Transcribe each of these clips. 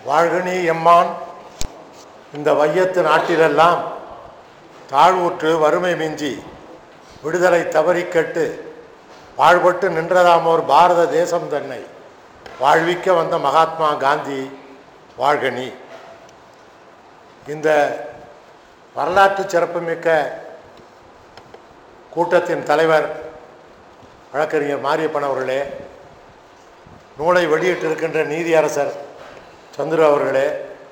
வாழ்கனி எம்மான் இந்த வையத்து நாட்டிலெல்லாம் தாழ்வுற்று வறுமை மிஞ்சி விடுதலை தவறிக்கட்டு வாழ்பட்டு நின்றதாமோர் பாரத தேசம் தன்னை வாழ்விக்க வந்த மகாத்மா காந்தி வாழ்கனி இந்த வரலாற்று சிறப்புமிக்க கூட்டத்தின் தலைவர் வழக்கறிஞர் மாரியப்பன் அவர்களே நூலை வெளியிட்டிருக்கின்ற நீதியரசர் சந்துரு அவர்களே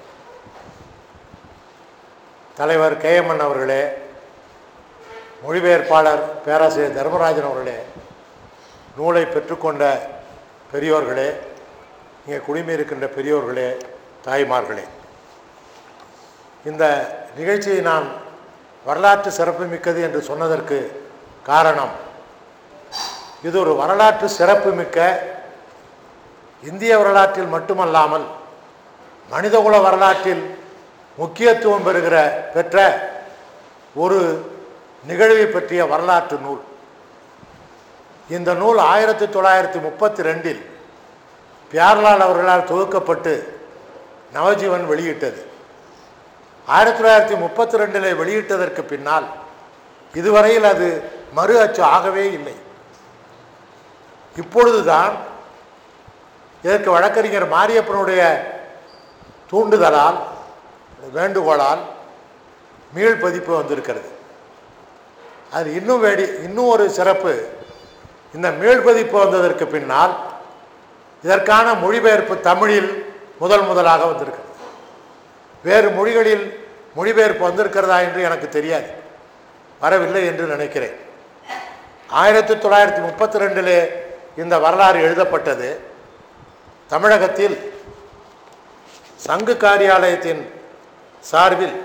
தலைவர் கேஎம்என் அவர்களே மொழிபெயர்ப்பாளர் பேராசிரியர் தர்மராஜன் அவர்களே நூலை பெற்றுக்கொண்ட பெரியோர்களே இங்கே குடிமையிருக்கின்ற பெரியோர்களே தாய்மார்களே இந்த நிகழ்ச்சியை நான் வரலாற்று சிறப்புமிக்கது என்று சொன்னதற்கு காரணம் இது ஒரு வரலாற்று சிறப்புமிக்க இந்திய வரலாற்றில் மட்டுமல்லாமல் மனிதகுல வரலாற்றில் முக்கியத்துவம் பெறுகிற பெற்ற ஒரு நிகழ்வை பற்றிய வரலாற்று நூல் இந்த நூல் ஆயிரத்தி தொள்ளாயிரத்தி முப்பத்தி ரெண்டில் பியார்லால் அவர்களால் தொகுக்கப்பட்டு நவஜீவன் வெளியிட்டது ஆயிரத்தி தொள்ளாயிரத்தி முப்பத்தி ரெண்டில் வெளியிட்டதற்கு பின்னால் இதுவரையில் அது மறு அச்சு ஆகவே இல்லை இப்பொழுதுதான் இதற்கு வழக்கறிஞர் மாரியப்பனுடைய தூண்டுதலால் வேண்டுகோளால் மீள் பதிப்பு வந்திருக்கிறது அது இன்னும் வேடி இன்னும் ஒரு சிறப்பு இந்த மீள் பதிப்பு வந்ததற்கு பின்னால் இதற்கான மொழிபெயர்ப்பு தமிழில் முதல் முதலாக வந்திருக்கிறது வேறு மொழிகளில் மொழிபெயர்ப்பு வந்திருக்கிறதா என்று எனக்கு தெரியாது வரவில்லை என்று நினைக்கிறேன் ஆயிரத்தி தொள்ளாயிரத்தி முப்பத்தி ரெண்டிலே இந்த வரலாறு எழுதப்பட்டது தமிழகத்தில் சங்கு காரியாலயத்தின் சார்பில்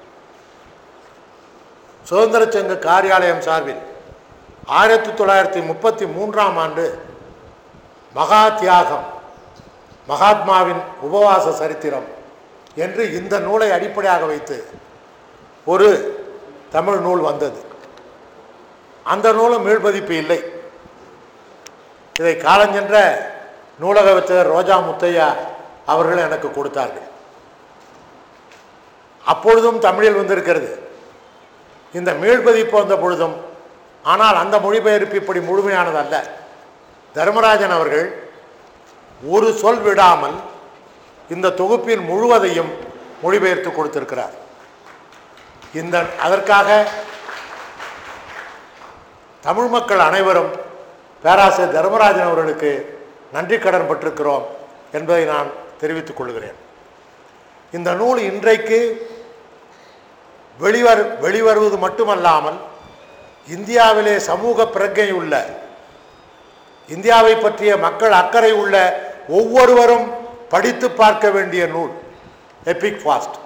சுதந்திர சங்க காரியாலயம் சார்பில் ஆயிரத்தி தொள்ளாயிரத்தி முப்பத்தி மூன்றாம் ஆண்டு மகா தியாகம் மகாத்மாவின் உபவாச சரித்திரம் என்று இந்த நூலை அடிப்படையாக வைத்து ஒரு தமிழ் நூல் வந்தது அந்த நூலும் மீள்பதிப்பு இல்லை இதை காலஞ்சென்ற நூலக வித்தகர் ரோஜா முத்தையா அவர்கள் எனக்கு கொடுத்தார்கள் அப்பொழுதும் தமிழில் வந்திருக்கிறது இந்த மீள்பதிப்பு வந்த பொழுதும் ஆனால் அந்த மொழிபெயர்ப்பு இப்படி முழுமையானது அல்ல தர்மராஜன் அவர்கள் ஒரு சொல் விடாமல் இந்த தொகுப்பின் முழுவதையும் மொழிபெயர்த்து கொடுத்திருக்கிறார் இந்த அதற்காக தமிழ் மக்கள் அனைவரும் பேராசிரியர் தர்மராஜன் அவர்களுக்கு நன்றி கடன் பட்டிருக்கிறோம் என்பதை நான் தெரிவித்துக் கொள்கிறேன் இந்த நூல் இன்றைக்கு வெளிவர் வெளிவருவது மட்டுமல்லாமல் இந்தியாவிலே சமூக பிரஜை உள்ள இந்தியாவை பற்றிய மக்கள் அக்கறை உள்ள ஒவ்வொருவரும் படித்து பார்க்க வேண்டிய நூல் எபிக் ஃபாஸ்ட்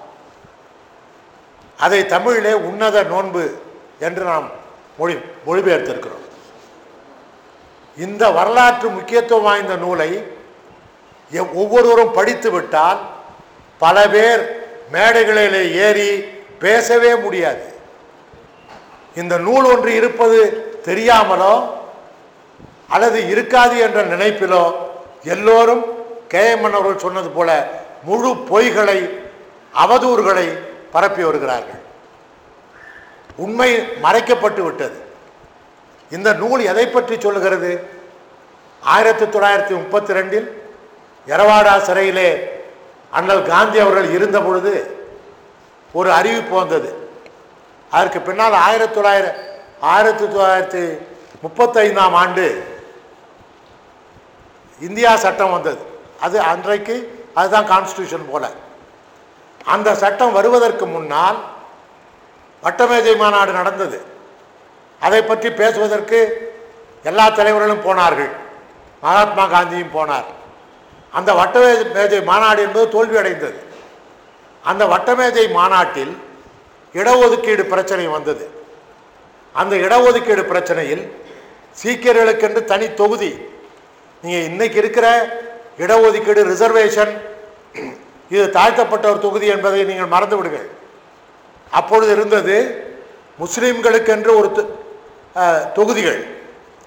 அதை தமிழிலே உன்னத நோன்பு என்று நாம் மொழி மொழிபெயர்த்திருக்கிறோம் இந்த வரலாற்று முக்கியத்துவம் வாய்ந்த நூலை எவ்- ஒவ்வொருவரும் படித்து விட்டால் பல பேர் மேடைகளிலே ஏறி பேசவே முடியாது இந்த நூல் ஒன்று இருப்பது தெரியாமலோ அல்லது இருக்காது என்ற நினைப்பிலோ எல்லோரும் கேஎம்என் அவர்கள் சொன்னது போல முழு பொய்களை அவதூறுகளை பரப்பி வருகிறார்கள் உண்மை மறைக்கப்பட்டு விட்டது இந்த நூல் எதை பற்றி சொல்லுகிறது ஆயிரத்தி தொள்ளாயிரத்தி முப்பத்தி ரெண்டில் எரவாடா சிறையிலே அண்ணல் காந்தி அவர்கள் இருந்த பொழுது ஒரு அறிவிப்பு வந்தது அதற்கு பின்னால் ஆயிரத்தி தொள்ளாயிரம் ஆயிரத்தி தொள்ளாயிரத்தி முப்பத்தைந்தாம் ஆண்டு இந்தியா சட்டம் வந்தது அது அன்றைக்கு அதுதான் கான்ஸ்டியூஷன் போல அந்த சட்டம் வருவதற்கு முன்னால் வட்டமேஜை மாநாடு நடந்தது அதை பற்றி பேசுவதற்கு எல்லா தலைவர்களும் போனார்கள் மகாத்மா காந்தியும் போனார் அந்த வட்டமே மேஜை மாநாடு என்பது தோல்வி அடைந்தது அந்த வட்டமேஜை மாநாட்டில் இடஒதுக்கீடு பிரச்சனை வந்தது அந்த இடஒதுக்கீடு பிரச்சனையில் சீக்கியர்களுக்கென்று தனி தொகுதி நீங்கள் இன்னைக்கு இருக்கிற இடஒதுக்கீடு ரிசர்வேஷன் இது தாழ்த்தப்பட்ட ஒரு தொகுதி என்பதை நீங்கள் மறந்து விடுங்கள் அப்பொழுது இருந்தது முஸ்லீம்களுக்கென்று ஒரு தொ- அஹ், தொகுதிகள்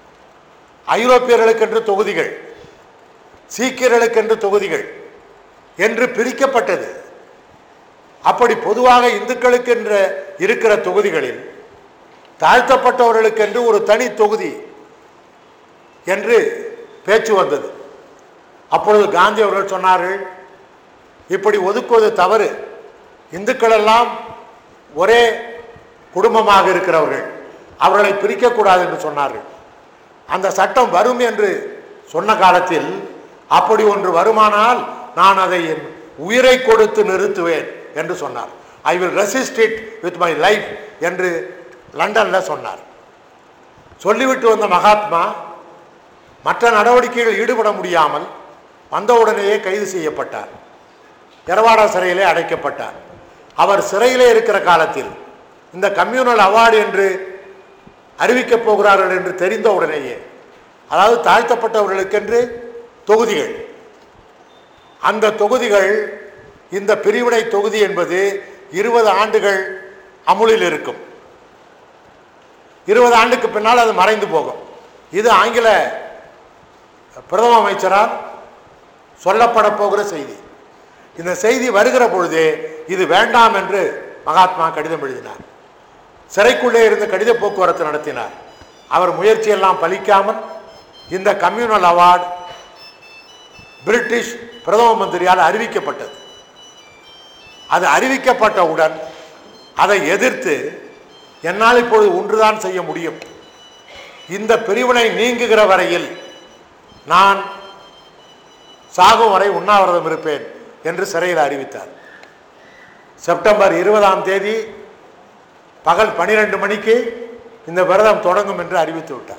ஐரோப்பியர்களுக்கென்று தொகுதிகள் சீக்கியர்களுக்கென்று தொகுதிகள் என்று பிரிக்கப்பட்டது அப்படி பொதுவாக இந்துக்களுக்கு என்ற இருக்கிற தொகுதிகளில் தாழ்த்தப்பட்டவர்களுக்கென்று ஒரு தனி தொகுதி என்று பேச்சு வந்தது அப்பொழுது காந்தி அவர்கள் சொன்னார்கள் இப்படி ஒதுக்குவது தவறு இந்துக்கள் எல்லாம் ஒரே குடும்பமாக இருக்கிறவர்கள் அவர்களை பிரிக்கக்கூடாது என்று சொன்னார்கள் அந்த சட்டம் வரும் என்று சொன்ன காலத்தில் அப்படி ஒன்று வருமானால் நான் அதை என் உயிரை கொடுத்து நிறுத்துவேன் என்று சொன்னார் I will resist it with my life என்று லண்டன்ல சொன்னார் சொல்லிவிட்டு வந்த மகாத்மா மற்ற நடவடிக்கைகளில் ஈடுபட முடியாமல் வந்தவுடனேயே கைது செய்யப்பட்டார் எரவாடா சிறையிலே அடைக்கப்பட்டார் அவர் சிறையிலே இருக்கிற காலத்தில் இந்த கம்யூனல் அவார்டு என்று அறிவிக்கப் போகிறார்கள் என்று தெரிந்த உடனேயே அதாவது தாழ்த்தப்பட்டவர்களுக்கென்று தொகுதிகள் அந்த தொகுதிகள் இந்த பிரிவினை தொகுதி என்பது இருபது ஆண்டுகள் அமுலில் இருக்கும் இருபது ஆண்டுக்கு பின்னால் அது மறைந்து போகும் இது ஆங்கில பிரதம அமைச்சரால் சொல்லப்பட போகிற செய்தி இந்த செய்தி வருகிற பொழுதே இது வேண்டாம் என்று மகாத்மா கடிதம் எழுதினார் சிறைக்குள்ளே இருந்து கடித போக்குவரத்து நடத்தினார் அவர் முயற்சியெல்லாம் பலிக்காமல் இந்த கம்யூனல் அவார்டு பிரிட்டிஷ் பிரதம மந்திரியால் அறிவிக்கப்பட்டது அது அறிவிக்கப்பட்டவுடன் அதை எதிர்த்து என்னால் இப்பொழுது ஒன்றுதான் செய்ய முடியும் இந்த பிரிவினை நீங்குகிற வரையில் நான் சாகும் வரை உண்ணாவிரதம் இருப்பேன் என்று சிறையில் அறிவித்தார் செப்டம்பர் இருபதாம் தேதி பகல் பனிரெண்டு மணிக்கு இந்த விரதம் தொடங்கும் என்று அறிவித்து விட்டார்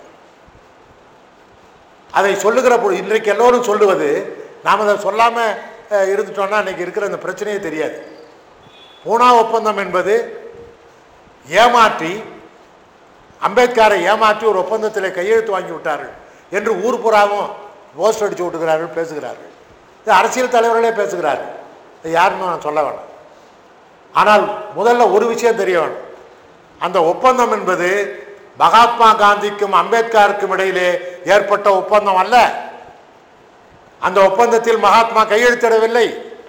அதை சொல்லுகிற பொழுது இன்றைக்கு எல்லோரும் சொல்லுவது நாம் அதை சொல்லாமல் இருந்துட்டோம்னா இன்னைக்கு இருக்கிற இந்த பிரச்சனையே தெரியாது பூனா ஒப்பந்தம் என்பது ஏமாற்றி அம்பேத்கரை ஏமாற்றி ஒரு ஒப்பந்தத்தில் கையெழுத்து வாங்கி விட்டார்கள் என்று ஊர் புறாவும் போஸ்ட் அடிச்சு விட்டுகிறார்கள் பேசுகிறார்கள் இது அரசியல் தலைவர்களே பேசுகிறார்கள் இது யாருன்னு நான் சொல்ல வேணாம் ஆனால் முதல்ல ஒரு விஷயம் தெரிய வேணும் அந்த ஒப்பந்தம் என்பது மகாத்மா காந்திக்கும் அம்பேத்கருக்கும் இடையிலே ஏற்பட்ட ஒப்பந்தம் அல்ல அந்த ஒப்பந்தத்தில் மகாத்மா கையெழுத்திடவில்லை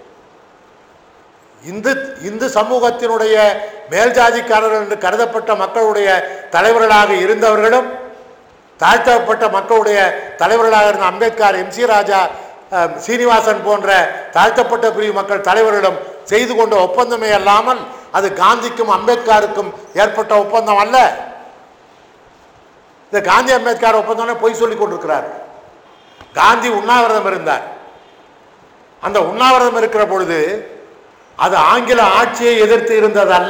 இந்து இந்து சமூகத்தினுடைய மேல்ஜாதிக்காரர்கள் என்று கருதப்பட்ட மக்களுடைய தலைவர்களாக இருந்தவர்களும் தாழ்த்தப்பட்ட மக்களுடைய தலைவர்களாக இருந்த அம்பேத்கர் எம் சி ராஜா அஹ், சீனிவாசன் போன்ற தாழ்த்தப்பட்ட பிரிவு மக்கள் தலைவர்களிடம் செய்து கொண்ட ஒப்பந்தமே அல்லாமல் அது காந்திக்கும் அம்பேத்கருக்கும் ஏற்பட்ட ஒப்பந்தம் அல்ல இந்த காந்தி அம்பேத்கர் ஒப்பந்தம் பொய் சொல்லிக் கொண்டிருக்கிறார் காந்தி உண்ணாவிரதம் இருந்தார் அந்த உண்ணாவிரதம் இருக்கிற பொழுது அது ஆங்கில ஆட்சியை எதிர்த்து இருந்தது அல்ல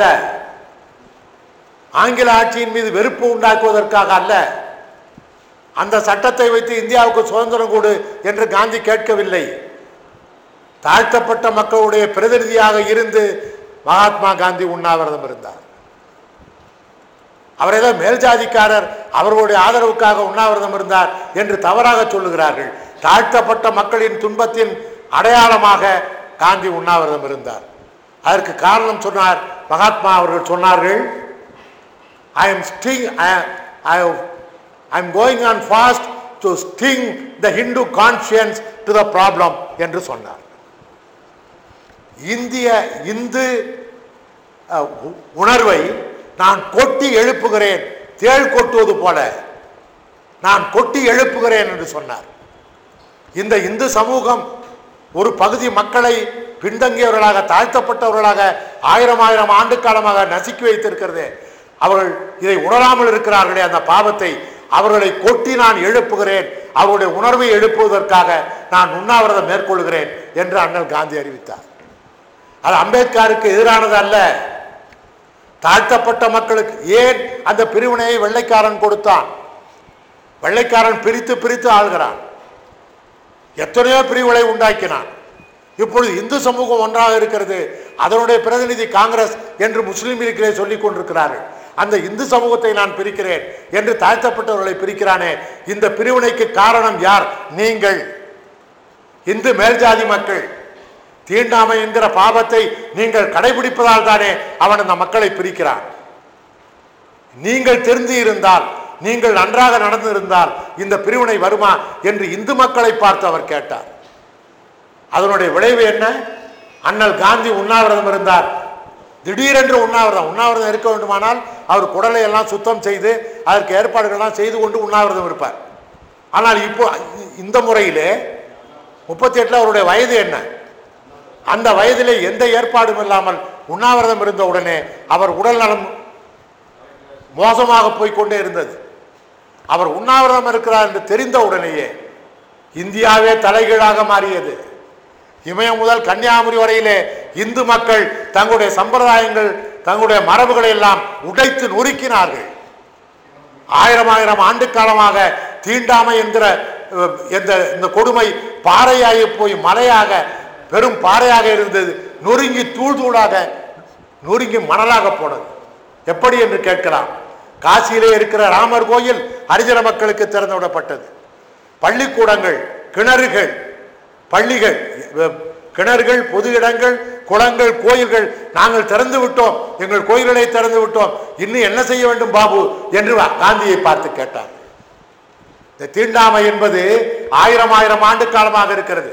ஆங்கில ஆட்சியின் மீது வெறுப்பு உண்டாக்குவதற்காக அல்ல அந்த சட்டத்தை வைத்து இந்தியாவுக்கு சுதந்திரம் கொடு என்று காந்தி கேட்கவில்லை தாழ்த்தப்பட்ட மக்களுடைய பிரதிநிதியாக இருந்து மகாத்மா காந்தி உண்ணாவிரதம் இருந்தார் அவர் ஏதோ மேல்ஜாதிக்காரர் அவர்களுடைய ஆதரவுக்காக உண்ணாவிரதம் இருந்தார் என்று தவறாக சொல்லுகிறார்கள் தாழ்த்தப்பட்ட மக்களின் துன்பத்தின் அடையாளமாக காந்தி உண்ணாவிரதம் இருந்தார் அதற்கு காரணம் சொன்னார் மகாத்மா அவர்கள் சொன்னார்கள் I am sting I I am going on fast to sting the Hindu conscience to the problem என்று சொன்னார் இந்திய இந்து அஹ், உ- உணர்வை நான் கொட்டி எழுப்புகிறேன் தேள் கொட்டுவது போல நான் கொட்டி எழுப்புகிறேன் என்று சொன்னார் இந்த இந்து சமூகம் ஒரு பகுதி மக்களை பின்தங்கியவர்களாக தாழ்த்தப்பட்டவர்களாக ஆயிரம் ஆயிரம் ஆண்டு காலமாக நசுக்கி வைத்திருக்கிறதே அவர்கள் இதை உணராமல் இருக்கிறார்களே அந்த பாவத்தை அவர்களை கொட்டி நான் எழுப்புகிறேன் அவருடைய உணர்வை எழுப்புவதற்காக நான் உண்ணாவிரதம் மேற்கொள்கிறேன் என்று அண்ணல் காந்தி அறிவித்தார் அது அம்பேத்கருக்கு எதிரானது அல்ல தாழ்த்தப்பட்ட மக்களுக்கு ஏன் அந்த பிரிவினையை வெள்ளைக்காரன் கொடுத்தான் வெள்ளைக்காரன் பிரித்து பிரித்து ஆள்கிறான் எத்தனையோ பிரிவுகளை உண்டாக்கினான் இப்பொழுது இந்து சமூகம் ஒன்றாக இருக்கிறது அதனுடைய பிரதிநிதி காங்கிரஸ் என்று முஸ்லீம் லீக்கிலே சொல்லிக் கொண்டிருக்கிறார்கள் அந்த இந்து சமூகத்தை நான் பிரிக்கிறேன் என்று தாழ்த்தப்பட்டவர்களை பிரிக்கிறானே இந்த பிரிவினைக்கு காரணம் யார் நீங்கள் இந்து மேல்ஜாதி மக்கள் தீண்டாமை என்கிற பாவத்தை நீங்கள் கடைபிடிப்பதால் தானே அவன் அந்த மக்களை பிரிக்கிறான் நீங்கள் திருந்தி இருந்தால் நீங்கள் நன்றாக நடந்திருந்தால் இந்த பிரிவினை வருமா என்று இந்து மக்களை பார்த்து அவர் கேட்டார் அதனுடைய விளைவு என்ன அண்ணல் காந்தி உண்ணாவிரதம் இருந்தார் திடீரென்று உண்ணாவிரதம் உண்ணாவிரதம் இருக்க வேண்டுமானால் அவர் குடலை எல்லாம் சுத்தம் செய்து அதற்கு ஏற்பாடுகள்லாம் செய்து கொண்டு உண்ணாவிரதம் இருப்பார் ஆனால் இப்போ இந்த முறையிலே முப்பத்தி எட்டில் அவருடைய வயது என்ன அந்த வயதிலே எந்த ஏற்பாடும் இல்லாமல் உண்ணாவிரதம் இருந்த உடனே அவர் உடல் நலம் மோசமாக போய்க்கொண்டே இருந்தது அவர் உண்ணாவிரதம் இருக்கிறார் என்று தெரிந்த உடனேயே இந்தியாவே தலைகீழாக மாறியது இமயம் முதல் கன்னியாகுமரி வரையிலே இந்து மக்கள் தங்களுடைய சம்பிரதாயங்கள் தங்களுடைய மரபுகளை எல்லாம் உடைத்து நொறுக்கினார்கள் ஆயிரம் ஆயிரம் ஆண்டு காலமாக தீண்டாமை என்கிற அஹ், என்ற இந்த கொடுமை பாறையாகி போய் மலையாக பெரும் பாறையாக இருந்தது நொறுங்கி தூள் தூளாக நொறுங்கி மணலாக போனது எப்படி என்று கேட்கலாம் காசியிலே இருக்கிற ராமர் கோயில் ஹரிஜன மக்களுக்கு திறந்து விடப்பட்டது பள்ளிக்கூடங்கள் கிணறுகள் பள்ளிகள் அஹ், கிணறுகள் பொது இடங்கள் குளங்கள் கோயில்கள் நாங்கள் திறந்து விட்டோம் எங்கள் கோயில்களை திறந்து விட்டோம் இன்னும் என்ன செய்ய வேண்டும் பாபு என்று காந்தியை பார்த்து கேட்டார் இந்த தீண்டாமை என்பது ஆயிரம் ஆயிரம் ஆண்டு காலமாக இருக்கிறது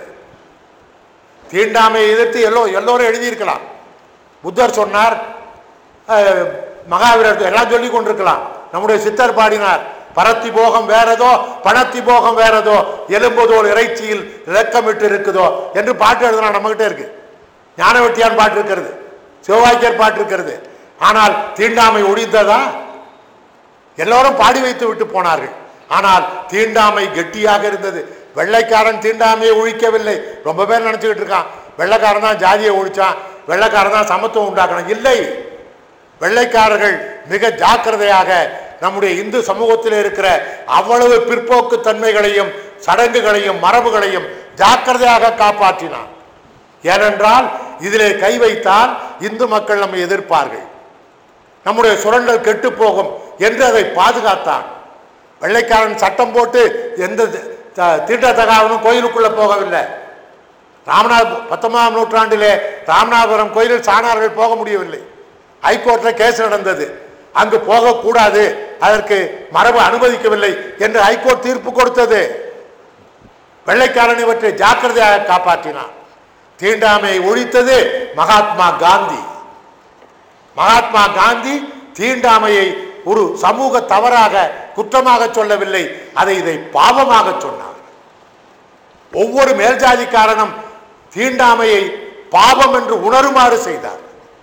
தீண்டாமையை எதிர்த்து எல்லோ எல்லோரும் எழுதியிருக்கலாம் புத்தர் சொன்னார் அஹ், மகாவீரர் எல்லாம் சொல்லி கொண்டிருக்கலாம் நம்முடைய சித்தர் பாடினார் பரத்தி போகம் வேறதோ பணத்தி போகம் வேறதோ எலும்புதோல் இறைச்சியில் இலக்கமிட்டு இருக்குதோ என்று பாட்டு எழுதுனா நம்மகிட்ட இருக்கு ஞானவெட்டியான் பாட்டு இருக்கிறது சிவவாக்கியர் பாட்டு இருக்கிறது ஆனால் தீண்டாமை ஒழிந்ததா எல்லோரும் பாடி வைத்து விட்டு போனார்கள் ஆனால் தீண்டாமை கெட்டியாக இருந்தது வெள்ளைக்காரன் தீண்டாமையை ஒழிக்கவில்லை ரொம்ப பேர் நினைச்சுக்கிட்டு இருக்கான் வெள்ளைக்காரன் தான் ஜாதியை ஒழிச்சான் வெள்ளைக்காரன் தான் சமத்துவம் உண்டாக்கணும் இல்லை வெள்ளைக்காரர்கள் மிக ஜாக்கிரதையாக நம்முடைய இந்து சமூகத்தில் இருக்கிற அவ்வளவு பிற்போக்கு தன்மைகளையும் சடங்குகளையும் மரபுகளையும் ஜாக்கிரதையாக காப்பாற்றினான் ஏனென்றால் இதிலே கை வைத்தால் இந்து மக்கள் நம்மை எதிர்ப்பார்கள் நம்முடைய சுரண்டல் கெட்டு போகும் என்று அதை பாதுகாத்தான் வெள்ளைக்காரன் சட்டம் போட்டு எந்த த- தீண்டத்தகாவனும் கோயிலுக்குள்ள போகவில்லை ராமநாத பத்தொன்பதாம் நூற்றாண்டிலே ராமநாதபுரம் கோயிலில் சாணார்கள் போக முடியவில்லை ஹைகோர்ட்டில் கேஸ் நடந்தது அங்கு போகக்கூடாது அதற்கு மரபு அனுமதிக்கவில்லை என்று ஹைகோர்ட் தீர்ப்பு கொடுத்தது வெள்ளைக்காரன் இவற்றை ஜாக்கிரதையாக காப்பாற்றினான் தீண்டாமையை ஒழித்தது மகாத்மா காந்தி மகாத்மா காந்தி தீண்டாமையை ஒரு சமூக தவறாக குற்றமாக சொல்லவில்லை அதை இதை பாவமாக சொன்னார் ஒவ்வொரு மேல்ஜாதிக்காரனும் தீண்டாமையை பாவம் என்று உணருமாறு செய்தார்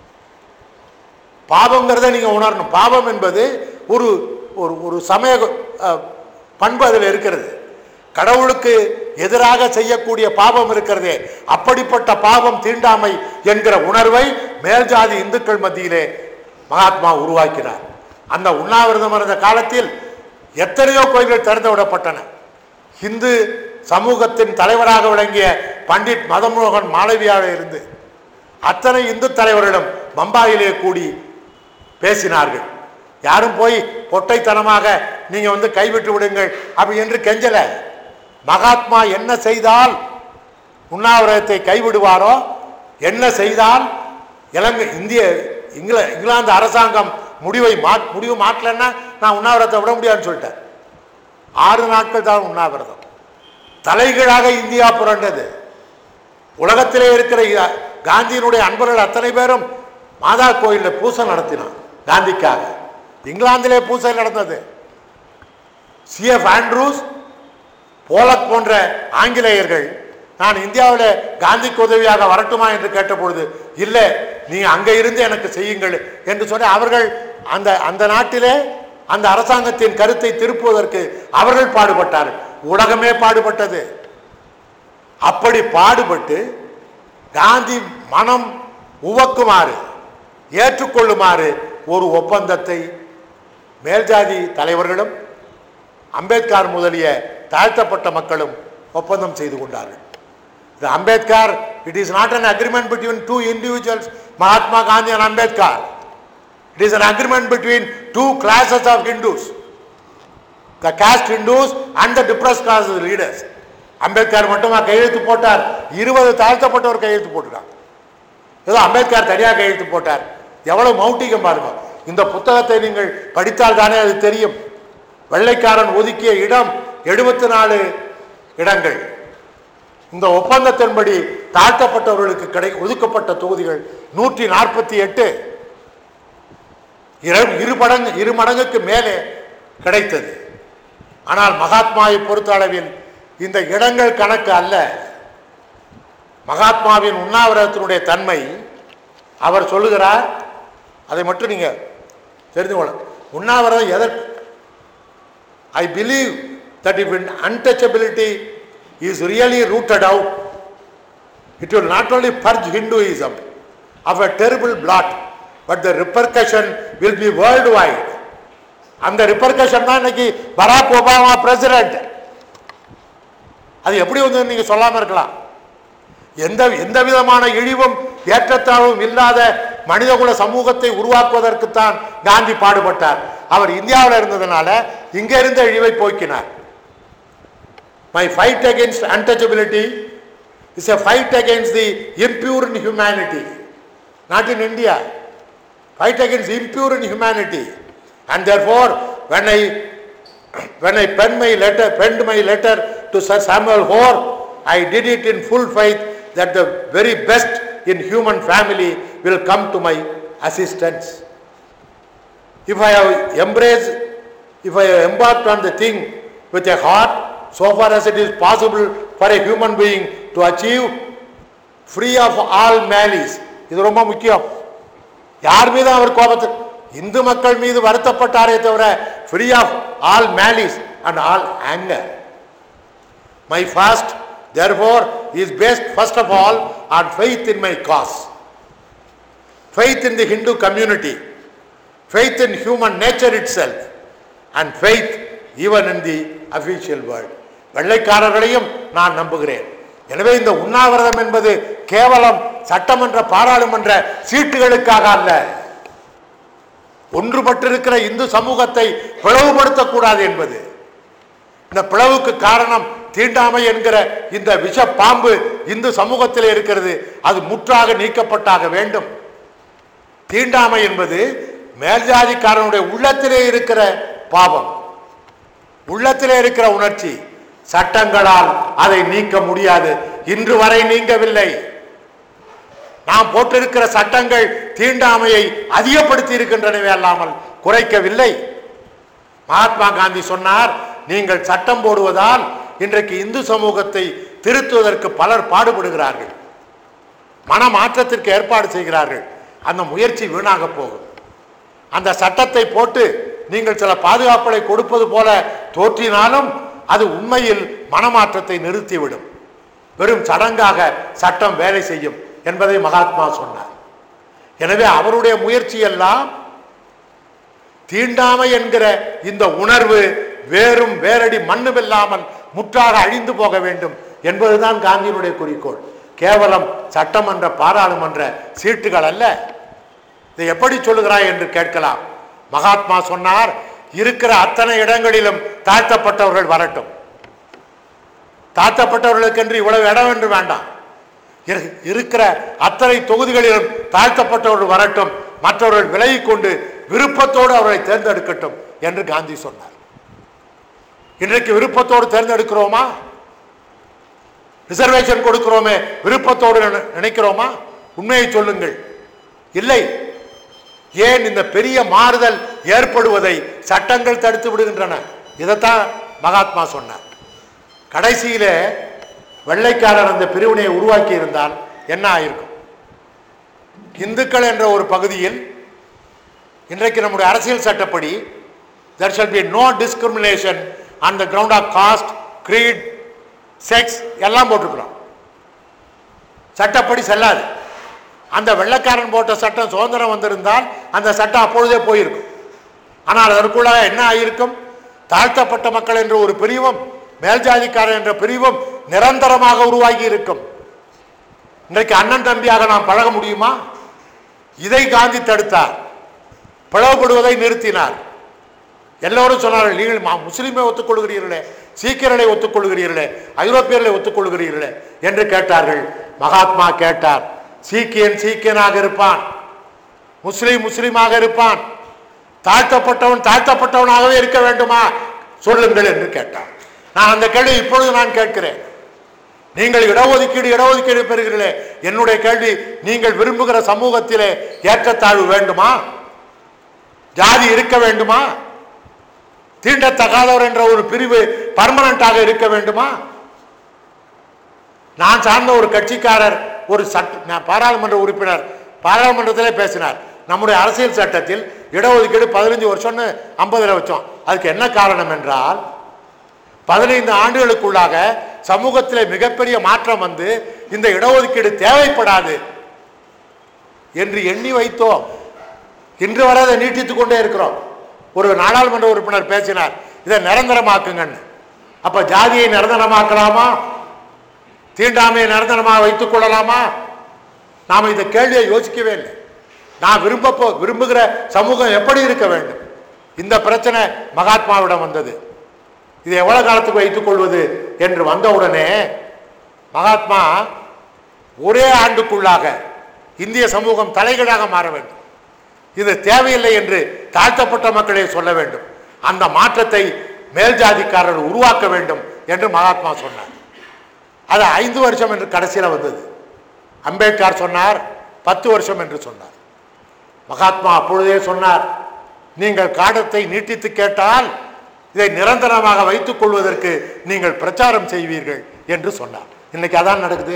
பாவங்கிறத நீங்க உணரணும் பாவம் என்பது ஒரு ஒரு ஒரு சமய அஹ், பண்பு அதில் இருக்கிறது கடவுளுக்கு எதிராக செய்யக்கூடிய பாவம் இருக்கிறதே அப்படிப்பட்ட பாவம் தீண்டாமை என்கிற உணர்வை மேல்ஜாதி இந்துக்கள் மத்தியிலே மகாத்மா உருவாக்கினார் அந்த உண்ணாவிரதம் இருந்த காலத்தில் எத்தனையோ கோயில்கள் திறந்து விடப்பட்டன இந்து சமூகத்தின் தலைவராக விளங்கிய பண்டிட் மதமோகன் மாளவியாக இருந்து அத்தனை இந்து தலைவர்களும் பம்பாயிலே கூடி பேசினார்கள் யாரும் போய் பொட்டைத்தனமாக நீங்க வந்து கைவிட்டு விடுங்கள் அப்படி என்று கெஞ்சல மகாத்மா என்ன செய்தால் உண்ணாவிரதத்தை கைவிடுவாரோ என்ன செய்தால் இலங்கை இந்திய இங்கில இங்கிலாந்து அரசாங்கம் முடிவை மா முடிவு மாற்றலைன்னா நான் உண்ணாவிரதத்தை விட முடியாதுன்னு சொல்லிட்டேன் ஆறு நாட்கள் தான் உண்ணாவிரதம் தலைகீழாக இந்தியா புரண்டது உலகத்திலே இருக்கிற இ- காந்தியினுடைய அன்பர்கள் அத்தனை பேரும் மாதா கோயிலில் பூசை நடத்தினான் காந்திக்காக இங்கிலாந்திலே பூசை நடந்தது சிஎஃப் ஆண்ட்ரூஸ் போலக் போன்ற ஆங்கிலேயர்கள் நான் இந்தியாவில் காந்திக்கு உதவியாக வரட்டுமா என்று கேட்டபொழுது இல்லை நீ அங்கே இருந்து எனக்கு செய்யுங்கள் என்று சொல்லி அவர்கள் அந்த அந்த நாட்டிலே அந்த அரசாங்கத்தின் கருத்தை திருப்புவதற்கு அவர்கள் பாடுபட்டார்கள் உலகமே பாடுபட்டது அப்படி பாடுபட்டு காந்தி மனம் உவக்குமாறு ஏற்றுக்கொள்ளுமாறு ஒரு ஒப்பந்தத்தை மேல்ஜாதி தலைவர்களும் அம்பேத்கர் முதலிய தாழ்த்தப்பட்ட மக்களும் ஒப்பந்தம் செய்து கொண்டார்கள் The Ambedkar, it is not an agreement between two individuals, Mahatma Gandhi and Ambedkar. It is an agreement between two classes of Hindus. The caste Hindus and the depressed class leaders. Ambedkar மட்டுமா கையெழுத்து போட்டார் இருபது தாழ்த்தப்பட்டவர் கையெழுத்து போட்டிருக்காங்க ஏதோ அம்பேத்கர் தனியாக கையெழுத்து போட்டார் எவ்வளவு மௌட்டிகம் பாருங்க இந்த புத்தகத்தை நீங்கள் படித்தால் தானே அது தெரியும் வெள்ளைக்காரன் ஒதுக்கிய இடம் எழுபத்தி நாலு இடங்கள் இந்த ஒப்பந்தத்தின்படி தாழ்த்தப்பட்டவர்களுக்கு கிடை ஒதுக்கப்பட்ட தொகுதிகள் நூற்றி நாற்பத்தி எட்டு இரு மடங்கு இரு மடங்குக்கு மேலே கிடைத்தது ஆனால் மகாத்மாவை பொறுத்த அளவில் இந்த இடங்கள் கணக்கு அல்ல மகாத்மாவின் உண்ணாவிரதத்தினுடைய தன்மை அவர் சொல்லுகிறார் அதை மட்டும் நீங்க தெரிந்து கொள்ள உண்ணாவிரதம் எதற்கு I believe that if untouchability is really rooted out it will not only purge Hinduism of a terrible blot, but the repercussion will be worldwide. அந்த ரிப்பர்கஷன் தான் இன்னைக்கு பராக் ஒபாமா பிரசிடென்ட் அது எப்படி வந்து நீங்க சொல்லாம இருக்கலாம் எந்த எந்த விதமான இழிவும் ஏற்றத்தாழ்வும் இல்லாத மனிதகுல சமூகத்தை உருவாக்குவதற்குத்தான் காந்தி பாடுபட்டார் அவர் இந்தியாவில் இருந்ததுனால இங்க இருந்த இழிவை போக்கினார் my fight against untouchability is a fight against the impure in humanity, not in India. Fight against impure in humanity. And therefore, when I when I penned my letter, penned my letter to Sir Samuel Hoare, I did it in full faith that the very best in human family will come to my assistance. If I have embraced, if I have embarked on the thing with a heart, so far as it is possible for a human being to achieve, free of all malice, இது ரொம்ப முக்கியம் யார் மீது அவர் கோபத்து இந்து மக்கள் மீது வருத்தப்பட்டாரே தவிர free of all malice and all anger my fast therefore is based first of all on faith in my cause faith in the hindu community faith in human nature itself and faith even in the official world வெள்ளைக்காரர்களையும் நான் நம்புகிறேன் எனவே இந்த உண்ணாவிரதம் என்பது கேவலம் சட்டமன்ற பாராளுமன்ற சீட்டுகளுக்காக அல்ல ஒன்றுபட்டிருக்கிற இந்து சமூகத்தை பிளவுபடுத்தக்கூடாது என்பது இந்த பிளவுக்கு காரணம் தீண்டாமை என்கிற இந்த விஷ பாம்பு இந்து சமூகத்தில் இருக்கிறது அது முற்றாக நீக்கப்பட்டாக வேண்டும் தீண்டாமை என்பது மேல்ஜாதிக்காரனுடைய உள்ளத்திலே இருக்கிற பாவம் உள்ளத்திலே இருக்கிற உணர்ச்சி சட்டங்களால் அதை நீக்க முடியாது இன்று வரை நீங்கவில்லை நாம் போட்டிருக்கிற சட்டங்கள் தீண்டாமையை அதிகப்படுத்தி இருக்கின்றனவே அல்லாமல் குறைக்கவில்லை மகாத்மா காந்தி சொன்னார் நீங்கள் சட்டம் போடுவதால் இன்றைக்கு இந்து சமூகத்தை திருத்துவதற்கு பலர் பாடுபடுகிறார்கள் மன மாற்றத்திற்கு ஏற்பாடு செய்கிறார்கள் அந்த முயற்சி வீணாக போகும் அந்த சட்டத்தை போட்டு நீங்கள் சில பாதுகாப்புகளை கொடுப்பது போல தோற்றினாலும் அது உண்மையில் மனமாற்றத்தை நிறுத்திவிடும் வெறும் சடங்காக சட்டம் வேலை செய்யும் என்பதை மகாத்மா சொன்னார் எனவே அவருடைய முயற்சி எல்லாம் தீண்டாமை என்கிற இந்த உணர்வு வேறும் வேரடி மண்ணுமில்லாமல் முற்றாக அழிந்து போக வேண்டும் என்பதுதான் காந்தியினுடைய குறிக்கோள் கேவலம் சட்டமன்ற பாராளுமன்ற சீட்டுகள் அல்ல இதை எப்படி சொல்லுகிறாய் என்று கேட்கலாம் மகாத்மா சொன்னார் இருக்கிற அத்தனை இடங்களிலும் தாழ்த்தப்பட்டவர்கள் வரட்டும் தாழ்த்தப்பட்டவர்களுக்கென்று இவ்வளவு இடம் என்று வேண்டாம் இரு- இருக்கிற அத்தனை தொகுதிகளிலும் தாழ்த்தப்பட்டவர்கள் வரட்டும் மற்றவர்கள் விலகிக் கொண்டு விருப்பத்தோடு அவர்களை தேர்ந்தெடுக்கட்டும் என்று காந்தி சொன்னார் இன்றைக்கு விருப்பத்தோடு தேர்ந்தெடுக்கிறோமா ரிசர்வேஷன் கொடுக்கிறோமே விருப்பத்தோடு நினை- நினைக்கிறோமா உண்மையை சொல்லுங்கள் இல்லை ஏன் இந்த பெரிய மாறுதல் ஏற்படுவதை சட்டங்கள் தடுத்து விடுகின்றன இதைத்தான் மகாத்மா சொன்னார் கடைசியில வெள்ளைக்காரர் அந்த பிரிவினையை உருவாக்கி இருந்தால் என்ன ஆயிருக்கும் இந்துக்கள் என்ற ஒரு பகுதியில் இன்றைக்கு நம்முடைய அரசியல் சட்டப்படி there shall be no discrimination on the ground of caste creed sex எல்லாம் போட்டிருக்கிறோம் சட்டப்படி செல்லாது அந்த வெள்ளைக்காரன் போட்ட சட்டம் சுதந்திரம் வந்திருந்தால் அந்த சட்டம் அப்பொழுதே போயிருக்கும் ஆனால் அதற்குள்ள என்ன ஆயிருக்கும் தாழ்த்தப்பட்ட மக்கள் என்ற ஒரு பிரிவும் மேல்ஜாதிக்காரன் என்ற பிரிவும் நிரந்தரமாக உருவாகி இருக்கும் இன்றைக்கு அண்ணன் தம்பியாக நாம் பழக முடியுமா இதை காந்தி தடுத்தார் பிளவுபடுவதை நிறுத்தினார் எல்லோரும் சொன்னார்கள் நீங்கள் மா- முஸ்லிமை ஒத்துக்கொள்கிறீர்களே சீக்கியர்களை ஒத்துக்கொள்கிறீர்களே ஐரோப்பியர்களை ஒத்துக்கொள்கிறீர்களே என்று கேட்டார்கள் மகாத்மா கேட்டார் சீக்கியன் சீக்கியனாக இருப்பான் முஸ்லீம் முஸ்லீமாக இருப்பான் தாழ்த்தப்பட்டவன் தாழ்த்தப்பட்டவனாகவே இருக்க வேண்டுமா சொல்லுங்கள் என்று கேட்டார் நான் அந்த கேள்வி இப்பொழுது நான் கேட்கிறேன் நீங்கள் இடஒதுக்கீடு இடஒதுக்கீடு பெறுகிறீர்களே என்னுடைய கேள்வி நீங்கள் விரும்புகிற சமூகத்திலே ஏற்றத்தாழ்வு வேண்டுமா ஜாதி இருக்க வேண்டுமா தீண்டத்தகாதவர் என்ற ஒரு பிரிவு பர்மனண்டாக இருக்க வேண்டுமா நான் சார்ந்த ஒரு கட்சிக்காரர் ஒரு சட்ட நான் பாராளுமன்ற உறுப்பினர் பாராளுமன்றத்திலே பேசினார் நம்முடைய அரசியல் சட்டத்தில் இடஒதுக்கீடு பதினஞ்சு வருஷம்னு ஐம்பதுல வச்சோம் அதுக்கு என்ன காரணம் என்றால் பதினைந்து ஆண்டுகளுக்குள்ளாக சமூகத்திலே மிகப்பெரிய மாற்றம் வந்து இந்த இடஒதுக்கீடு தேவைப்படாது என்று எண்ணி வைத்தோம் இன்று வரை அதை நீட்டித்துக் கொண்டே இருக்கிறோம் ஒரு நாடாளுமன்ற உறுப்பினர் பேசினார் இதை நிரந்தரமாக்குங்கன்னு அப்ப ஜாதியை நிரந்தரமாக்கலாமா தீண்டாமையை நிரந்தரமாக வைத்துக் கொள்ளலாமா நாம் இந்த கேள்வியை யோசிக்கவே இல்லை நான் விரும்ப போ- விரும்புகிற சமூகம் எப்படி இருக்க வேண்டும் இந்த பிரச்சனை மகாத்மாவிடம் வந்தது இது எவ்வளவு காலத்துக்கு வைத்துக் கொள்வது என்று வந்தவுடனே மகாத்மா ஒரே ஆண்டுக்குள்ளாக இந்திய சமூகம் தலைகீழாக மாற வேண்டும் இது தேவையில்லை என்று தாழ்த்தப்பட்ட மக்களே சொல்ல வேண்டும் அந்த மாற்றத்தை மேல் ஜாதிக்காரர் உருவாக்க வேண்டும் என்று மகாத்மா சொன்னார் அது ஐந்து வருஷம் என்று கடைசியில் வந்தது அம்பேத்கர் சொன்னார் பத்து வருஷம் என்று சொன்னார் மகாத்மா அப்பொழுதே சொன்னார் நீங்கள் காடத்தை நீட்டித்து கேட்டால் இதை நிரந்தரமாக வைத்துக் கொள்வதற்கு நீங்கள் பிரச்சாரம் செய்வீர்கள் என்று சொன்னார் இன்னைக்கு அதான் நடக்குது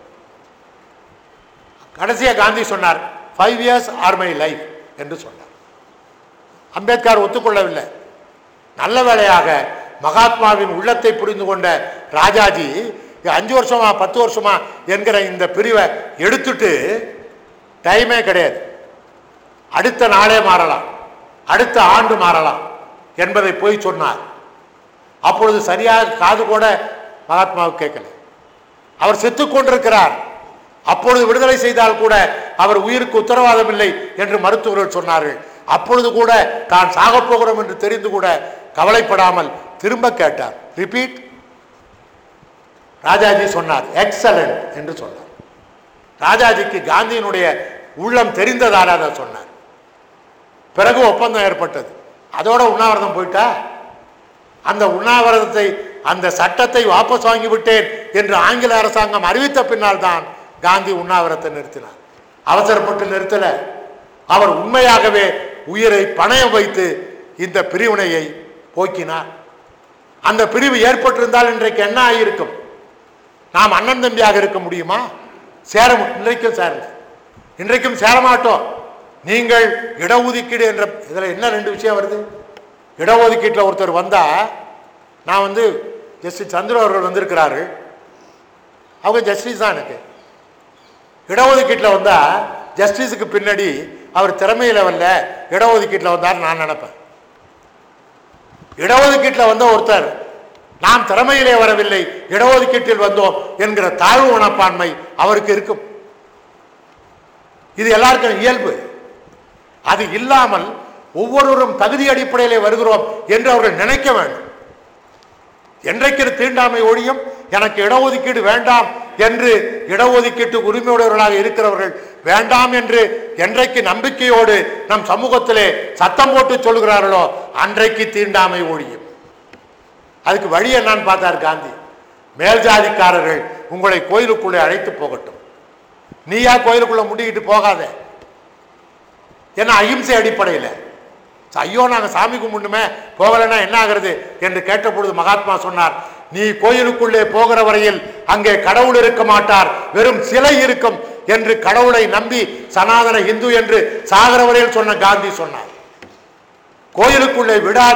கடைசியா காந்தி சொன்னார் five years are my life என்று சொன்னார் அம்பேத்கர் ஒத்துக்கொள்ளவில்லை நல்ல வேளையாக மகாத்மாவின் உள்ளத்தை புரிந்து கொண்ட ராஜாஜி இது அஞ்சு வருஷமா பத்து வருஷமா என்கிற இந்த பிரிவை எடுத்துட்டு டைமே கிடையாது அடுத்த நாளே மாறலாம் அடுத்த ஆண்டு மாறலாம் என்பதை போய் சொன்னார் அப்பொழுது சரியாக காது கூட மகாத்மாவுக்கு கேட்கல அவர் செத்துக் கொண்டிருக்கிறார் அப்பொழுது விடுதலை செய்தால் கூட அவர் உயிருக்கு உத்தரவாதம் இல்லை என்று மருத்துவர்கள் சொன்னார்கள் அப்பொழுது கூட தான் சாகப் போகிறோம் என்று தெரிந்து கூட கவலைப்படாமல் திரும்ப கேட்டார் ரிப்பீட் ராஜாஜி சொன்னார் எக்ஸலண்ட் என்று சொன்னார் ராஜாஜிக்கு காந்தியினுடைய உள்ளம் தெரிந்ததால அதை சொன்னார் பிறகு ஒப்பந்தம் ஏற்பட்டது அதோட உண்ணாவிரதம் போயிட்டா அந்த உண்ணாவிரதத்தை அந்த சட்டத்தை வாபஸ் வாங்கி விட்டேன் என்று ஆங்கில அரசாங்கம் அறிவித்த பின்னால் தான் காந்தி உண்ணாவிரத்தை நிறுத்தினார் அவசரப்பட்டு நிறுத்தல அவர் உண்மையாகவே உயிரை பணயம் வைத்து இந்த பிரிவினையை போக்கினார் அந்த பிரிவு ஏற்பட்டிருந்தால் இன்றைக்கு என்ன ஆகியிருக்கும் நாம் அண்ணன் தம்பியாக இருக்க முடியுமா சேர மு- இன்றைக்கும் சேரல இன்றைக்கும் சேரமாட்டோம் நீங்கள் இடஒதுக்கீடு என்ற இதில் என்ன ரெண்டு விஷயம் வருது இடஒதுக்கீட்டில் ஒருத்தர் வந்தா நான் வந்து ஜஸ்டிஸ் சந்திர அவர்கள் வந்திருக்கிறார்கள் அவங்க ஜஸ்டிஸ் தான் எனக்கு இடஒதுக்கீட்டில் வந்தா ஜஸ்டிஸுக்கு பின்னாடி அவர் திறமையில் வரல இடஒதுக்கீட்டில் வந்தார் நான் நினைப்பேன் இடஒதுக்கீட்டில் வந்த ஒருத்தர் நாம் திறமையிலே வரவில்லை இடஒதுக்கீட்டில் வந்தோம் என்கிற தாழ்வு மனப்பான்மை அவருக்கு இருக்கும் இது எல்லாருக்கும் இயல்பு அது இல்லாமல் ஒவ்வொருவரும் தகுதி அடிப்படையிலே வருகிறோம் என்று அவர்கள் நினைக்க வேண்டும் என்றைக்கு தீண்டாமை ஒழியும் எனக்கு இடஒதுக்கீடு வேண்டாம் என்று இடஒதுக்கீட்டு உரிமையுடையவர்களாக இருக்கிறவர்கள் வேண்டாம் என்று என்றைக்கு நம்பிக்கையோடு நம் சமூகத்திலே சத்தம் போட்டு சொல்கிறார்களோ அன்றைக்கு தீண்டாமை ஒழியும் அதுக்கு வழி என்னன்னு பார்த்தார் காந்தி மேல் ஜாதிக்காரர்கள் உங்களை கோயிலுக்குள்ளே அழைத்து போகட்டும் நீயா கோயிலுக்குள்ள முட்டிக்கிட்டு போகாத ஏன்னா அகிம்சை அடிப்படையில் ஐயோ நாங்கள் சாமி கும்பிடணுமே போகலைன்னா என்ன ஆகிறது என்று கேட்ட பொழுது மகாத்மா சொன்னார் நீ கோயிலுக்குள்ளே போகிற வரையில் அங்கே கடவுள் இருக்க மாட்டார் வெறும் சிலை இருக்கும் என்று கடவுளை நம்பி சனாதன இந்து என்று சாகர வரையில் சொன்ன காந்தி சொன்னார் கோயிலுக்குள்ளே விடாத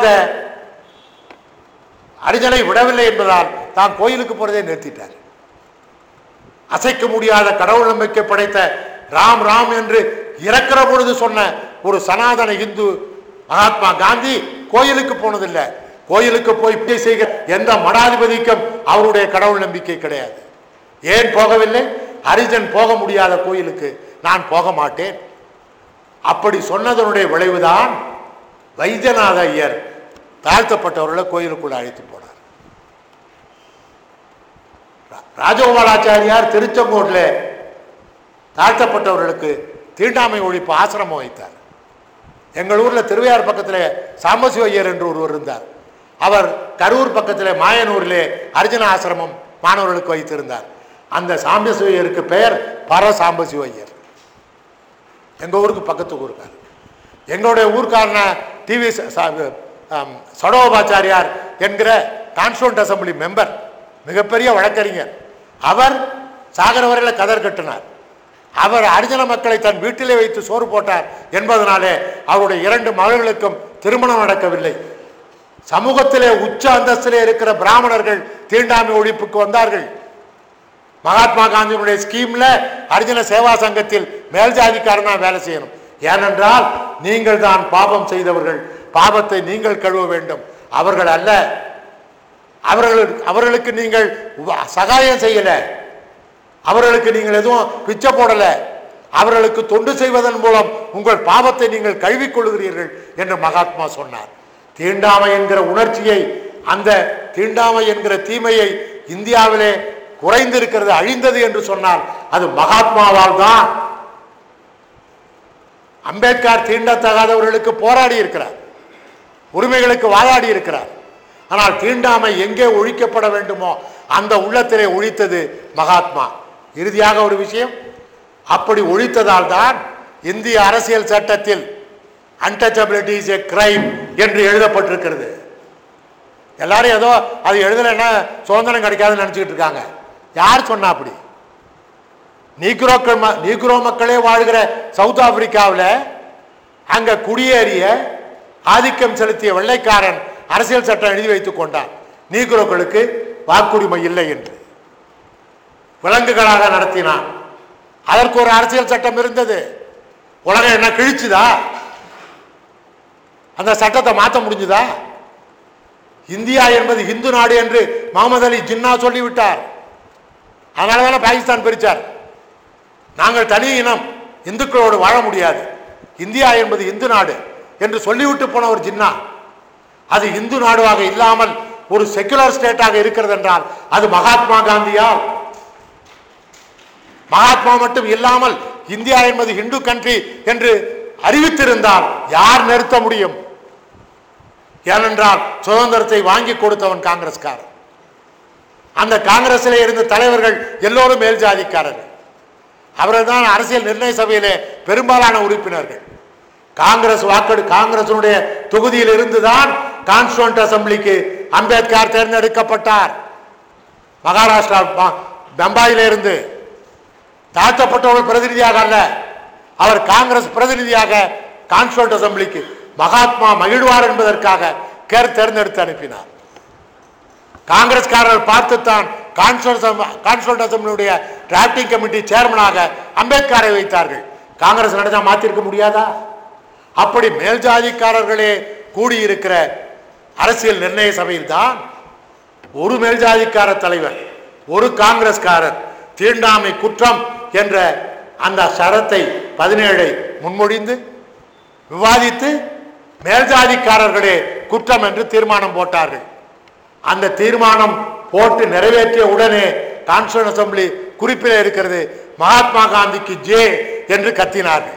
அரிஜனை விடவில்லை என்பதால் தான் கோயிலுக்கு போறதே நிறுத்திட்டார் அசைக்க முடியாத கடவுள் நம்பிக்கை படைத்த ராம் ராம் என்று இறக்கிற பொழுது சொன்ன ஒரு சனாதன இந்து மகாத்மா காந்தி கோயிலுக்கு போனதில்லை கோயிலுக்கு போய் பூஜை செய்க எந்த மடாதிபதிக்கும் அவருடைய கடவுள் நம்பிக்கை கிடையாது ஏன் போகவில்லை ஹரிஜன் போக முடியாத கோயிலுக்கு நான் போக மாட்டேன் அப்படி சொன்னதனுடைய விளைவுதான் வைத்தியநாத ஐயர் தாழ்த்தப்பட்டவர்களை கோயிலுக்குள்ள அழைத்து போனார் ரா- ராஜகோபாலாச்சாரியார் திருச்செங்கோட்டில் தாழ்த்தப்பட்டவர்களுக்கு தீண்டாமை ஒழிப்பு ஆசிரமம் வைத்தார் எங்கள் ஊரில் திருவையார் பக்கத்தில் சாம்பசிவ ஐயர் என்று ஒருவர் இருந்தார் அவர் கரூர் பக்கத்தில் மாயனூரிலே அர்ஜுன ஆசிரமம் மாணவர்களுக்கு வைத்திருந்தார் அந்த சாம்பசிவையருக்கு பெயர் பர சாம்பசிவையர் எங்கள் ஊருக்கு பக்கத்து ஊருக்கார் எங்களுடைய ஊர்க்காரன டிவி சடோபாச்சாரியார் என்கிற கான்ஸ்டியூண்ட் அசம்பிளி மெம்பர் மிகப்பெரிய வழக்கறிஞர் அவர் சாகர வரையில் கதர் கட்டினார் அவர் அரிஜன மக்களை தன் வீட்டிலே வைத்து சோறு போட்டார் என்பதனாலே அவருடைய இரண்டு மகள்களுக்கும் திருமணம் நடக்கவில்லை சமூகத்திலே உச்ச அந்தஸ்திலே இருக்கிற பிராமணர்கள் தீண்டாமை ஒழிப்புக்கு வந்தார்கள் மகாத்மா காந்தியினுடைய ஸ்கீம்ல அர்ஜுன சேவா சங்கத்தில் மேல் ஜாதிக்காரனா வேலை செய்யணும் ஏனென்றால் நீங்கள் தான் பாபம் செய்தவர்கள் பாவத்தை நீங்கள் கழுவ வேண்டும் அவர்கள் அல்ல அவர்களுக்கு அவர்களுக்கு நீங்கள் உப- சகாயம் செய்யல அவர்களுக்கு நீங்கள் எதுவும் பிச்சை போடல அவர்களுக்கு தொண்டு செய்வதன் மூலம் உங்கள் பாவத்தை நீங்கள் கழுவிக் கொள்கிறீர்கள் என்று மகாத்மா சொன்னார் தீண்டாமை என்கிற உணர்ச்சியை அந்த தீண்டாமை என்கிற தீமையை இந்தியாவிலே குறைந்திருக்கிறது அழிந்தது என்று சொன்னால் அது மகாத்மாவால் தான் அம்பேத்கர் தீண்டத்தகாதவர்களுக்கு போராடி இருக்கிறார் உரிமைகளுக்கு வாதாடி இருக்கிறார் ஆனால் தீண்டாமை எங்கே ஒழிக்கப்பட வேண்டுமோ அந்த உள்ளத்திலே ஒழித்தது மகாத்மா இறுதியாக ஒரு விஷயம் அப்படி ஒழித்ததால் தான் இந்திய அரசியல் சட்டத்தில் அன்டச்சபிலிட்டி இஸ் எ கிரைம் என்று எழுதப்பட்டிருக்கிறது எல்லாரும் ஏதோ அது எழுதலைன்னா சுதந்திரம் கிடைக்காதுன்னு நினச்சிக்கிட்டு இருக்காங்க யார் சொன்னா அப்படி நீக்ரோக்கள் ம- நீக்ரோ மக்களே வாழ்கிற சவுத் ஆப்பிரிக்காவில் அங்க குடியேறிய ஆதிக்கம் செலுத்திய வெள்ளைக்காரன் அரசியல் சட்டம் எழுதி வைத்துக் கொண்டான் நீக்ரோக்களுக்கு வாக்குரிமை இல்லை என்று விலங்குகளாக நடத்தினான் அதற்கு ஒரு அரசியல் சட்டம் இருந்தது உலகம் என்ன கிழிச்சுதா அந்த சட்டத்தை மாற்ற முடிஞ்சுதா இந்தியா என்பது இந்து நாடு என்று முகமது அலி ஜின்னா சொல்லிவிட்டார் அதனால தானே பாகிஸ்தான் பிரிச்சார் நாங்கள் தனி இனம் இந்துக்களோடு வாழ முடியாது இந்தியா என்பது இந்து நாடு என்று சொல்லிவிட்டு போன ஒரு ஜின்னா அது இந்து நாடுவாக இல்லாமல் ஒரு செக்குலர் ஸ்டேட்டாக இருக்கிறது என்றால் அது மகாத்மா காந்தியால் மகாத்மா மட்டும் இல்லாமல் இந்தியா என்பது இந்து கண்ட்ரி என்று அறிவித்திருந்தால் யார் நிறுத்த முடியும் ஏனென்றால் சுதந்திரத்தை வாங்கி கொடுத்தவன் காங்கிரஸ்காரன் அந்த காங்கிரஸிலே இருந்த தலைவர்கள் எல்லோரும் மேல் ஜாதிக்காரர்கள் அவர்கள் தான் அரசியல் நிர்ணய சபையிலே பெரும்பாலான உறுப்பினர்கள் காங்கிரஸ் வாக்கெடு காங்கிரசினுடைய தொகுதியில் இருந்துதான் கான்ஸ்டியூண்ட் அசம்பிளிக்கு அம்பேத்கர் தேர்ந்தெடுக்கப்பட்டார் மகாராஷ்டிரா ப- பம்பாயில இருந்து தாழ்த்தப்பட்டவர்கள் பிரதிநிதியாக அல்ல அவர் காங்கிரஸ் பிரதிநிதியாக கான்ஸ்டியூண்ட் அசம்பிளிக்கு மகாத்மா மகிழ்வார் என்பதற்காக கேர் தேர்ந்தெடுத்து அனுப்பினார் காங்கிரஸ்காரர்கள் பார்த்துத்தான் கான்ஸ்டியூண்ட் அசம்பிளியுடைய டிராப்டிங் கமிட்டி சேர்மனாக அம்பேத்கரை வைத்தார்கள் காங்கிரஸ் நடந்தா மாத்திருக்க முடியாதா அப்படி மேல் ஜாதிக்காரர்களே கூடியிருக்கிற அரசியல் நிர்ணய சபையில் தான் ஒரு மேல் ஜாதிக்கார தலைவர் ஒரு காங்கிரஸ்காரர் தீண்டாமை குற்றம் என்ற அந்த சரத்தை பதினேழை முன்மொழிந்து விவாதித்து மேல்ஜாதிக்காரர்களே குற்றம் என்று தீர்மானம் போட்டார்கள் அந்த தீர்மானம் போட்டு நிறைவேற்றிய உடனே கான்ஸ்டியூன் அசம்பிளி குறிப்பில் இருக்கிறது மகாத்மா காந்திக்கு ஜே என்று கத்தினார்கள்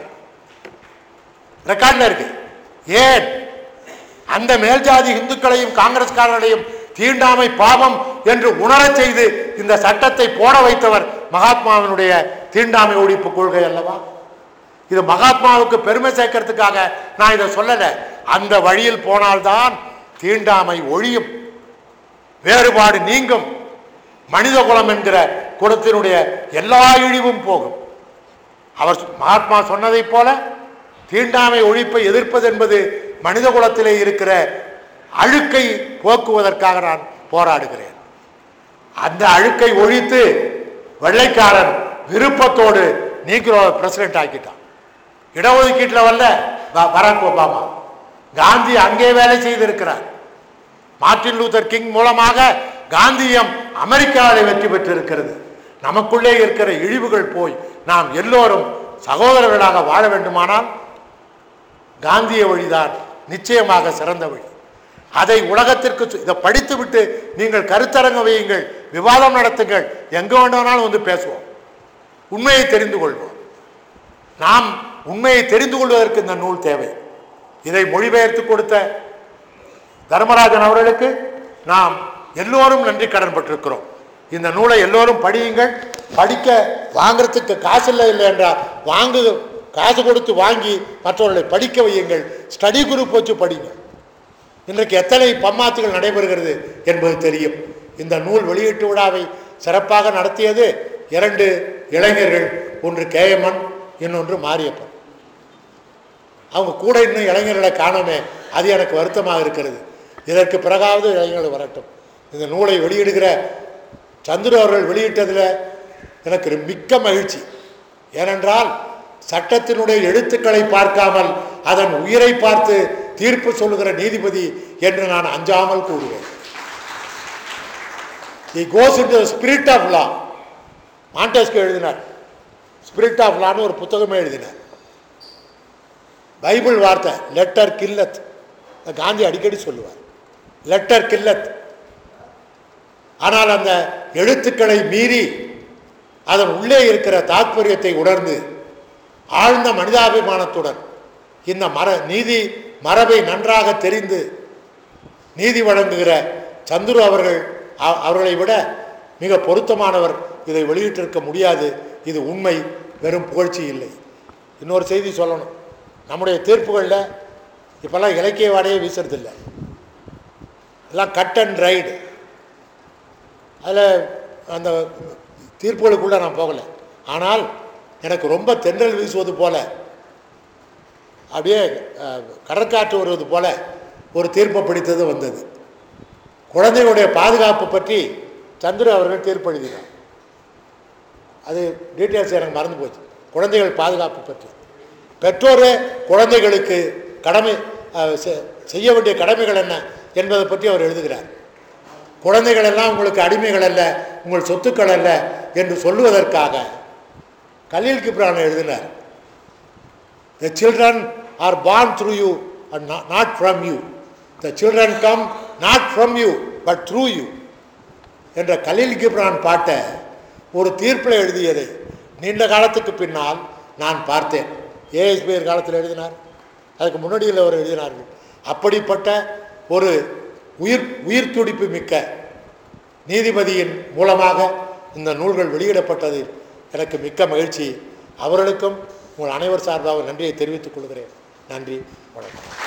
ரெக்கார்ட்ல இருக்கு ஏன் அந்த மேல்ஜாதி இந்துக்களையும் காங்கிரஸ்காரர்களையும் தீண்டாமை பாவம் என்று உணரச் செய்து இந்த சட்டத்தை போட வைத்தவர் மகாத்மாவினுடைய தீண்டாமை ஒழிப்பு கொள்கை அல்லவா இது மகாத்மாவுக்கு பெருமை சேர்க்கறதுக்காக நான் இதை சொல்லல அந்த வழியில் போனால்தான் தீண்டாமை ஒழியும் வேறுபாடு நீங்கும் மனித குலம் என்கிற குலத்தினுடைய எல்லா இழிவும் போகும் அவர் மகாத்மா சொன்னதைப் போல தீண்டாமை ஒழிப்பை எதிர்ப்பது என்பது மனித குலத்திலே இருக்கிற அழுக்கை போக்குவதற்காக நான் போராடுகிறேன் அந்த அழுக்கை ஒழித்து வெள்ளைக்காரன் விருப்பத்தோடு நீக்ரோ பிரசிடென்ட் ஆக்கிட்டான் இடஒதுக்கீட்டில் வரல ப- பராக் ஒபாமா காந்தி அங்கே வேலை செய்திருக்கிறார் மார்ட்டின் லூதர் கிங் மூலமாக காந்தியம் அமெரிக்காவில் வெற்றி பெற்றிருக்கிறது நமக்குள்ளே இருக்கிற இழிவுகள் போய் நாம் எல்லோரும் சகோதரர்களாக வாழ வேண்டுமானால் காந்திய வழிதான் நிச்சயமாக சிறந்த வழி அதை உலகத்திற்கு சொ- இதை படித்துவிட்டு நீங்கள் கருத்தரங்க வையுங்கள் விவாதம் நடத்துங்கள் எங்க வேண்டுமானாலும் வந்து பேசுவோம் உண்மையை தெரிந்து கொள்வோம் நாம் உண்மையை தெரிந்து கொள்வதற்கு இந்த நூல் தேவை இதை மொழிபெயர்த்து கொடுத்த தர்மராஜன் அவர்களுக்கு நாம் எல்லோரும் நன்றி கடன் பட்டிருக்கிறோம் இந்த நூலை எல்லோரும் படியுங்கள் படிக்க வாங்குறதுக்கு காசு இல்லை இல்லை என்றால் வாங்கு காசு கொடுத்து வாங்கி மற்றவர்களை படிக்க வையுங்கள் ஸ்டடி குரூப் வச்சு படிங்க இன்றைக்கு எத்தனை பம்மாத்துகள் நடைபெறுகிறது என்பது தெரியும் இந்த நூல் வெளியீட்டு விழாவை சிறப்பாக நடத்தியது இரண்டு இளைஞர்கள் ஒன்று கேஎம்என் இன்னொன்று மாரியப்பன் அவங்க கூட இன்னும் இளைஞர்களை காணோமே அது எனக்கு வருத்தமாக இருக்கிறது இதற்கு பிறகாவது இளைஞர்கள் வரட்டும் இந்த நூலை வெளியிடுகிற சந்துரு அவர்கள் வெளியிட்டதில் எனக்கு மிக்க மகிழ்ச்சி ஏனென்றால் சட்டத்தினுடைய எழுத்துக்களை பார்க்காமல் அதன் உயிரை பார்த்து தீர்ப்பு சொல்லுகிற நீதிபதி என்று நான் அஞ்சாமல் கூறுவேன் he goes into the spirit of law மாண்டேஸ்கோ எழுதினார் ஸ்பிரிட் ஆஃப் லான்னு ஒரு புத்தகமே எழுதினார் பைபிள் வார்த்தை லெட்டர் கில்லத் காந்தி அடிக்கடி சொல்லுவார் லெட்டர் கில்லத் ஆனால் அந்த எழுத்துக்களை மீறி அதன் உள்ளே இருக்கிற தாத்பரியத்தை உணர்ந்து ஆழ்ந்த மனிதாபிமானத்துடன் இந்த மர நீதி மரபை நன்றாக தெரிந்து நீதி வழங்குகிற சந்துரு அவர்கள் அ- அவர்களை விட மிக பொருத்தமானவர் இதை வெளியிட்டிருக்க முடியாது இது உண்மை வெறும் புகழ்ச்சி இல்லை இன்னொரு செய்தி சொல்லணும் நம்முடைய தீர்ப்புகளில் இப்போல்லாம் இலக்கிய வாடையே வீசுறதில்லை எல்லாம் கட் அண்ட் ரைடு அதில் அந்த தீர்ப்புகளுக்குள்ளே நான் போகலை ஆனால் எனக்கு ரொம்ப தென்றல் வீசுவது போல அப்படியே அஹ், கடற்காற்று வருவது போல ஒரு தீர்ப்பை பிடித்தது வந்தது குழந்தைகளுடைய பாதுகாப்பு பற்றி சந்திர அவர்கள் தீர்ப்பு எழுதினார் அது டீட்டெயில்ஸ் எனக்கு மறந்து போச்சு குழந்தைகள் பாதுகாப்பு பற்றி பெற்றோரே குழந்தைகளுக்கு கடமை அஹ், செ- செய்ய வேண்டிய கடமைகள் என்ன என்பதை பற்றி அவர் எழுதுகிறார் குழந்தைகள் எல்லாம் உங்களுக்கு அடிமைகள் அல்ல உங்கள் சொத்துக்கள் அல்ல என்று சொல்லுவதற்காக கலீல் கிப்ரான் எழுதினார் The children are born through you and not, not from you. The children come not from you but through you. என்ற கலீல் கிப்ரான் பாட்டை ஒரு தீர்ப்பில் எழுதியதை நீண்ட காலத்துக்கு பின்னால் நான் பார்த்தேன் ஏஎஸ்பிஆர் காலத்தில் எழுதினார் அதுக்கு முன்னாடியில் அவர் எழுதினார்கள் அப்படிப்பட்ட ஒரு உயிர் உயிர் துடிப்பு மிக்க நீதிபதியின் மூலமாக இந்த நூல்கள் வெளியிடப்பட்டதில் எனக்கு மிக்க மகிழ்ச்சி அவர்களுக்கும் உங்கள் அனைவர் சார்பாக நன்றியை தெரிவித்துக் கொள்கிறேன் நன்றி வணக்கம்